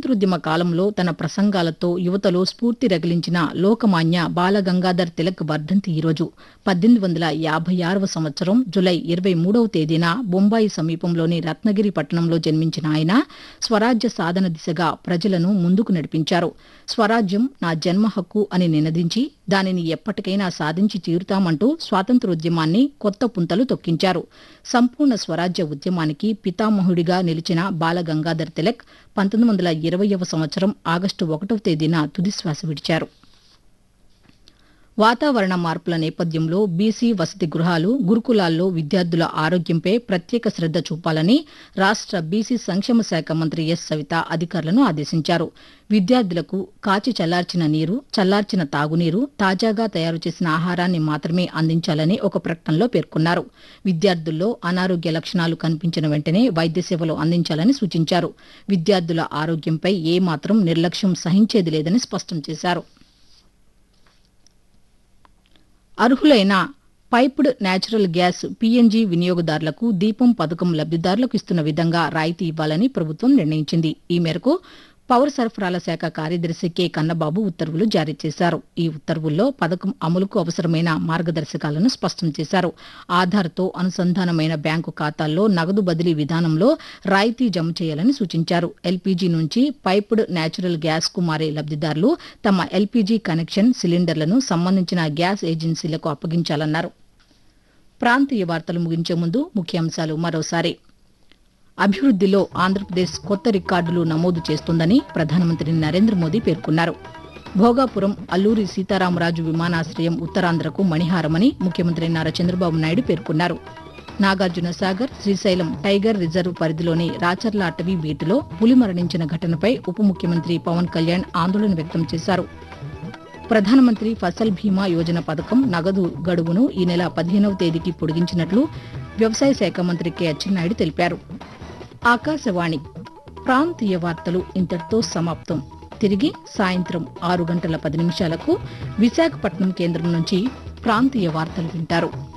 స్వాతంత్రోద్యమ కాలంలో తన ప్రసంగాలతో యువతలో స్ఫూర్తి రగిలించిన లోకమాన్య బాలగంగాధర్ తిలక్ వర్ధంతి ఈరోజు పద్దెనిమిది వందల యాభై ఆరవ సంవత్సరం జులై ఇరవై మూడవ తేదీన బొంబాయి సమీపంలోని రత్నగిరి పట్టణంలో జన్మించిన ఆయన స్వరాజ్య సాధన దిశగా ప్రజలను ముందుకు నడిపించారు స్వరాజ్యం నా జన్మ హక్కు అని నినదించి దానిని ఎప్పటికైనా సాధించి తీరుతామంటూ స్వాతంత్రోద్యమాన్ని కొత్త పుంతలు తొక్కించారు సంపూర్ణ స్వరాజ్య ఉద్యమానికి పితామహుడిగా నిలిచిన బాలగంగాధర్ తిలక్ పంతొమ్మిది వందల ఇరవయవ సంవత్సరం ఆగస్టు ఒకటవ తేదీన తుదిశ్వాస విడిచారు వాతావరణ మార్పుల నేపథ్యంలో బీసీ వసతి గృహాలు గురుకులాల్లో విద్యార్థుల ఆరోగ్యంపై ప్రత్యేక శ్రద్ద చూపాలని రాష్ట బీసీ సంక్షేమ శాఖ మంత్రి ఎస్ సవిత అధికారులను ఆదేశించారు విద్యార్థులకు కాచి చల్లార్చిన నీరు చల్లార్చిన తాగునీరు తాజాగా తయారు చేసిన ఆహారాన్ని మాత్రమే అందించాలని ఒక ప్రకటనలో పేర్కొన్నారు విద్యార్థుల్లో అనారోగ్య లక్షణాలు కనిపించిన వెంటనే వైద్య సేవలు అందించాలని సూచించారు విద్యార్థుల ఆరోగ్యంపై ఏమాత్రం నిర్లక్ష్యం సహించేది లేదని స్పష్టం చేశారు అర్హులైన పైప్డ్ నేచురల్ గ్యాస్ పీఎన్జీ వినియోగదారులకు దీపం పథకం లబ్దిదారులకు ఇస్తున్న విధంగా రాయితీ ఇవ్వాలని ప్రభుత్వం నిర్ణయించింది ఈ మేరకు పౌర సరఫరాల శాఖ కార్యదర్శి కె కన్నబాబు ఉత్తర్వులు జారీ చేశారు ఈ ఉత్తర్వుల్లో పథకం అమలుకు అవసరమైన మార్గదర్శకాలను స్పష్టం చేశారు ఆధార్తో అనుసంధానమైన బ్యాంకు ఖాతాల్లో నగదు బదిలీ విధానంలో రాయితీ జమ చేయాలని సూచించారు ఎల్పీజీ నుంచి పైప్డ్ నేచురల్ గ్యాస్ కు మారే లబ్దిదారులు తమ ఎల్పీజీ కనెక్షన్ సిలిండర్లను సంబంధించిన గ్యాస్ ఏజెన్సీలకు అప్పగించాలన్నారు ప్రాంతీయ వార్తలు ముగించే ముందు ముఖ్యాంశాలు మరోసారి అభివృద్దిలో ఆంధ్రప్రదేశ్ కొత్త రికార్డులు నమోదు చేస్తోందని ప్రధానమంత్రి నరేంద్ర మోదీ పేర్కొన్నారు భోగాపురం అల్లూరి సీతారామరాజు విమానాశ్రయం ఉత్తరాంధ్రకు మణిహారమని ముఖ్యమంత్రి నారా చంద్రబాబు నాయుడు పేర్కొన్నారు నాగార్జున సాగర్ శ్రీశైలం టైగర్ రిజర్వ్ పరిధిలోని రాచర్ల అటవీ బీటులో పులి మరణించిన ఘటనపై ఉప ముఖ్యమంత్రి పవన్ కళ్యాణ్ ఆందోళన వ్యక్తం చేశారు ప్రధానమంత్రి ఫసల్ బీమా యోజన పథకం నగదు గడువును ఈ నెల పదిహేనవ తేదీకి పొడిగించినట్లు వ్యవసాయ శాఖ మంత్రి కె అచ్చెన్నాయుడు తెలిపారు ఆకాశవాణి ప్రాంతీయ వార్తలు ఇంతటితో సమాప్తం తిరిగి సాయంత్రం ఆరు గంటల పది నిమిషాలకు విశాఖపట్నం కేంద్రం నుంచి ప్రాంతీయ వార్తలు వింటారు